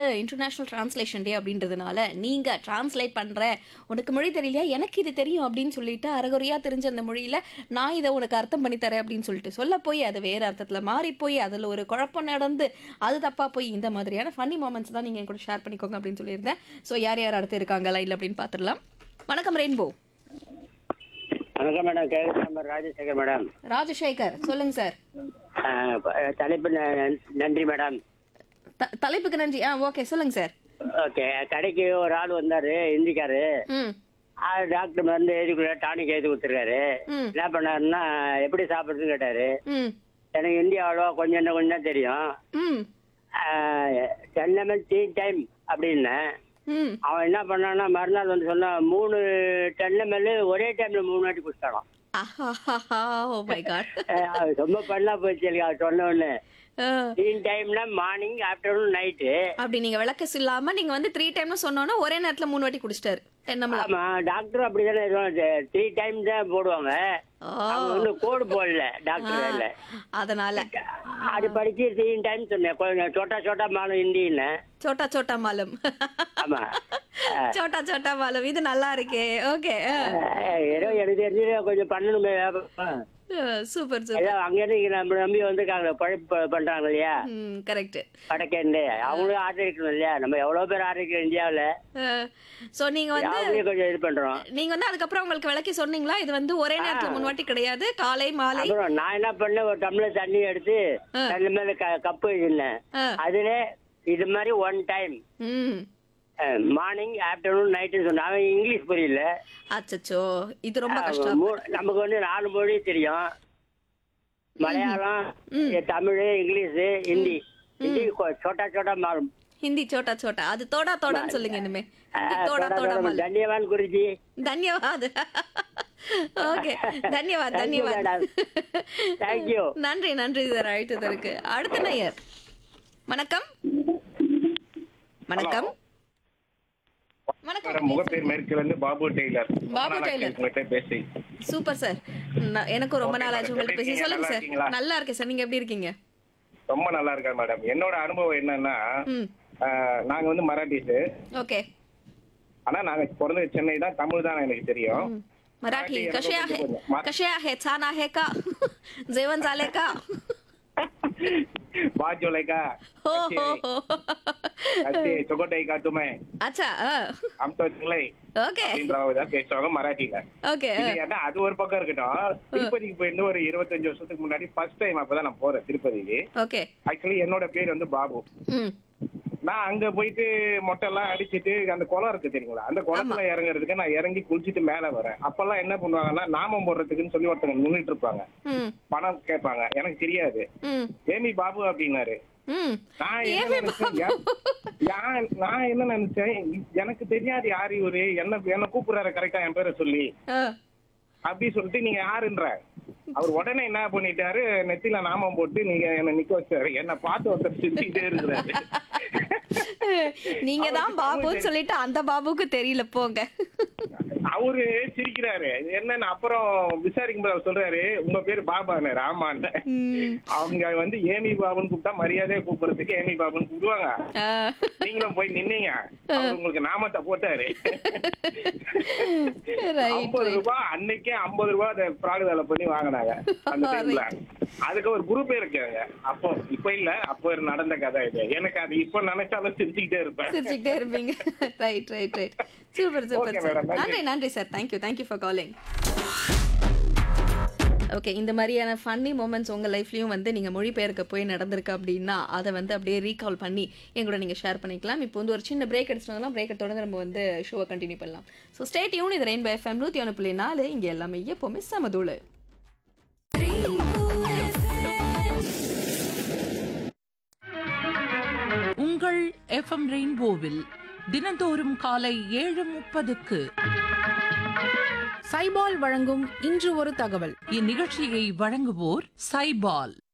International translation டே அப்படின்றதுனால நீங்க translate பண்ற உனக்கு மொழி தெரியலையா எனக்கு இது தெரியும் அப்படின்னு சொல்லிட்டு அறகுறையா தெரிஞ்ச அந்த மொழியில நான் இதை உனக்கு அர்த்தம் பண்ணி தரேன் அப்படின்னு சொல்லிட்டு சொல்ல போய் அது வேற அர்த்தத்துல மாறி போய் அதுல ஒரு குழப்பம் நடந்து அது தப்பா போய் இந்த மாதிரியான ஃபன்னி மூமெண்ட்ஸ் தான் நீங்க என் கூட ஷேர் பண்ணிக்கோங்க அப்படின்னு சொல்லியிருந்தேன் ஸோ யார் யார் அடுத்து இருக்காங்க லைன்ல அப்படின்னு பார்த்துடலாம் வணக்கம் ரெயின்போ வணக்கம் மேடம் கேட்குற நம்பர் ராஜசேகர் மேடம் ராஜசேகர் சொல்லுங்க சார் ஆஹ் ப- தலைப்பு ந- நன்றி மேடம் த- தலைப்புக்கு நன்றி ஆ ஓகே சொல்லுங்க சார் ஓகே கடைக்கு ஒரு ஆள் வந்தாரு இந்திக்காரு ம் ஆ, டாக்டர் மருந்து எழுதி கொடுத்தா டானிக் எழுதி கொடுத்துருக்காரு ம் என்ன பண்ணாருன்னா எப்படி சாப்பிட்றதுன்னு கேட்டாரு ம் எனக்கு இந்தியா அவ்வளோவா கொஞ்சம் என்ன கொஞ்சம் தான் தெரியும் ம் சென்னமல் டீ டைம் அப்படின்னேன் ம் அவன் என்ன பண்ணான்னா மறுநாள் வந்து சொன்னா மூணு டென்னமல் ஒரே டைம்ல மூணு வாட்டி குடிச்சிட்டான் ஆஹாஹாஹா, oh my god. ரொம்ப பண்ணா போச்சு எனக்கு அவர் சொன்ன உடனே ஆ, டீ டைம்னா மார்னிங் ஆஃப்டர்நூன் நைட்டு அப்படி நீங்க விளக்கஸ் இல்லாம நீங்க வந்து த்ரீ டைம்னு சொன்னோன்னா ஒரே நேரத்துல மூணு வாட்டி குடிச்சிட்டாரு தென்னமலா ஆமா டாக்டர் அப்படிதானே த்ரீ டைம் தான் போடுவாங்க ஓ அவங்க வந்து கோடு போடல டாக்டர் வேலை அதனால அது படிச்சு த்ரீ டைம் சொன்னேன் கொஞ்சம் சோட்டா சோட்டா மாலும் ஹிந்தின்னு சோட்டா சோட்டா மாலம் ஆமா சோட்டா சோட்டா மாலம் இது நல்லா இருக்கே ஓகே அஹ் ஏதோ எனக்கு தெரிஞ்சு கொஞ்சம் பண்ணணுமே வியாபாரம். சூப்பர் சூப்பர் ஏதோ அங்க இருந்து இங்க நம்ம நம்பி வந்திருக்காங்க பழைப்பு பண்றாங்க இல்லையா ம் கரெக்ட் வடக்கேந்து அவங்களும் ஆதரிக்கணும் இல்லையா நம்ம எவ்வளவு பேர் ஆதரிக்கிறோம் இந்தியாவுல சோ நீங்க வந்து அவங்களையும் கொஞ்சம் இது பண்றோம் நீங்க வந்து அதுக்கப்புறம் உங்களுக்கு விளக்கி சொன்னீங்களா இது வந்து ஒரே நேரத்துல மூணு வாட்டி கிடையாது காலை மாலை அப்புறம் நான் என்ன பண்ணேன் ஒரு டம்ளர் தண்ணி எடுத்து தண்ணி மேல க- கப்பு வச்சிருந்தேன் ஆ. அதுல இது மாதிரி ஒன் டைம் ம் மார்னிங் ஆஃப்டர்நூன் நைட்டு சொன்னேன் அவன் இங்கிலீஷ் புரியல அச்சச்சோ இது ரொம்ப கஷ்டம் மூ- நமக்கு வந்து நாலு மொழி தெரியும் மலையாளம் தமிழ் இங்கிலீஷ் ஹிந்தி ஹிந்தி கொ- சோட்டா சோட்டா மாறும் ஹிந்தி சோட்டா சோட்டா அது தோடா தோடான்னு சொல்லுங்க இனிமே ஹிந்தி தோடா தோடா மாலம் தன்யவான் குறிச்சி தன்யவாத் ஓகே தன்யவாத் Thank you, தன்யவாத் madam. Thank you. நன்றி நன்றி சார் அழைத்ததற்கு அடுத்த நேயர் வணக்கம் வணக்கம் வணக்கம் மேடம் முகப்பேர் மேற்குல இருந்து பாபு டெய்லர் பாபு ரொம்ப நாளா டெய்லர். உங்ககிட்ட பேசி சூப்பர் சார் நான் எனக்கும் ரொம்ப Okay, நாள் ஆச்சு madam. உங்கள்ட்ட பேசி எப்படி சொல்லுங்க நல்லா சார் இருக்கீங்களா? நல்லா இருக்கேன் சார் நீங்க எப்படி இருக்கீங்க ரொம்ப நல்லா இருக்கேன் மேடம் என்னோட அனுபவம் என்னன்னா ம் ஆஹ், நாங்க வந்து மராட்டிஸ் ஓகே ஆனா நாங்க பிறந்தது சென்னை தான் தமிழ் தான் எனக்கு தெரியும் मराठी मराठी कसे याला आहे बोलतो बोलतो. मा- कसे आहे छान आहे का जेवण झाले का बाजोले का हो हो हो अच्छे चोकोटाई का तुम्हें अच्छा हम तो चले ஓகே அப்படின்றதான் பேசுவாங்க மராட்டியில ஓகே இது ஏன்னா அது ஒரு பக்கம் இருக்கட்டும் திருப்பதிக்கு போயிருந்து ஒரு இருபத்தஞ்சு வருஷத்துக்கு முன்னாடி ஃபர்ஸ்ட் டைம் அப்பதான் நான் போறேன் திருப்பதிக்கு ஓகே ஆக்சுவலி என்னோட பேர் வந்து பாபு ம் நான் அங்க போயிட்டு மொட்டை எல்லாம் அடிச்சிட்டு அந்த குளம் இருக்கு தெரியுங்களா அந்த குளத்துல இறங்குறதுக்கு நான் இறங்கி குளிச்சிட்டு மேல வரேன் அப்பெல்லாம் என்ன பண்ணுவாங்கன்னா நாமம் போடுறதுக்குன்னு சொல்லி ஒருத்தங்க நின்னுட்டு இருப்பாங்க ம் பணம் கேட்பாங்க எனக்கு தெரியாது ம் ஏமி பாபு அப்படின்னாரு ம் நான் என்ன ஏமி நினைச்சேன் யா- யா- நான் என்ன நினைச்சேன் எனக்கு தெரியாது யார் இவரு என்ன என்ன கூப்பிடுறாரு கரெக்டா என் பேரை சொல்லி ஆ. அப்படி சொல்லிட்டு நீங்க யாருன்ற அவர் உடனே என்ன பண்ணிட்டாரு நெத்தில நாமம் போட்டு நீங்க என்ன நிக்க வச்சாரு என்ன பார்த்து ஒருத்தர் சிரிச்சுக்கிட்டே இருக்கிறாரு நீங்க தான் பாபுன்னு சொல்லிட்டு அந்த பாபுக்கு தெரியல போங்க அவரு சிரிக்கிறாரு என்னன்னு அப்புறம் விசாரிக்கும் போது அவர் சொல்றாரு உங்க பேரு பாபான்னு ராமான்னு ம். அவங்க வந்து ஏமி பாபுன்னு கூப்பிட்டா மரியாதையா கூப்பிடுறதுக்கு ஏமி பாபுன்னு கூப்பிடுவாங்க ஆ. நீங்களும் போய் நின்னீங்க அவர் உங்களுக்கு நாமத்தை போட்டாரு Right, ஐம்பது ரூபாய் அன்னைக்கே ஐம்பது ரூபாய் அதை ஃப்ராடு வேலை பண்ணி வாங்கினாங்க அந்த டைம்ல அதுக்கு ஒரு குரூப்பே இருக்காங்க அப்போ இப்ப இல்ல அப்போ நடந்த கதை இது எனக்கு அது இப்ப நினைச்சாலும் சிரிச்சுக்கிட்டே இருப்பேன் சிரிச்சுக்கிட்டே இருப்பீங்க right right right super super Okay, sir madam. நன்றி. நன்றி நன்றி sir thank you thank you for calling okay இந்த மாதிரியான ஃபன்னி மூமெண்ட்ஸ் உங்கள் லைஃப்லையும் வந்து நீங்கள் மொழிபெயர்க்க போய் நடந்திருக்கு அப்படின்னா அதை வந்து அப்படியே ரீகால் பண்ணி எங்களோட நீங்கள் ஷேர் பண்ணிக்கலாம் இப்போ வந்து ஒரு சின்ன பிரேக் எடுத்துட்டோம்னா பிரேக்கை தொடர்ந்து நம்ம வந்து ஷோவை கண்டினியூ பண்ணலாம் ஸோ ஸ்டேட் யூன் இது ரெயின்போ எஃப்எம் நூற்றி ஒன்று புள்ளி நாலு இங்கே எல்லாமே எப்போவுமே சமதூளு உங்கள் எஃப்எம் ரெயின்போவில் தினந்தோறும் காலை ஏழு முப்பதுக்கு சைபால் வழங்கும் இன்று ஒரு தகவல் இந்நிகழ்ச்சியை வழங்குவோர் சைபால்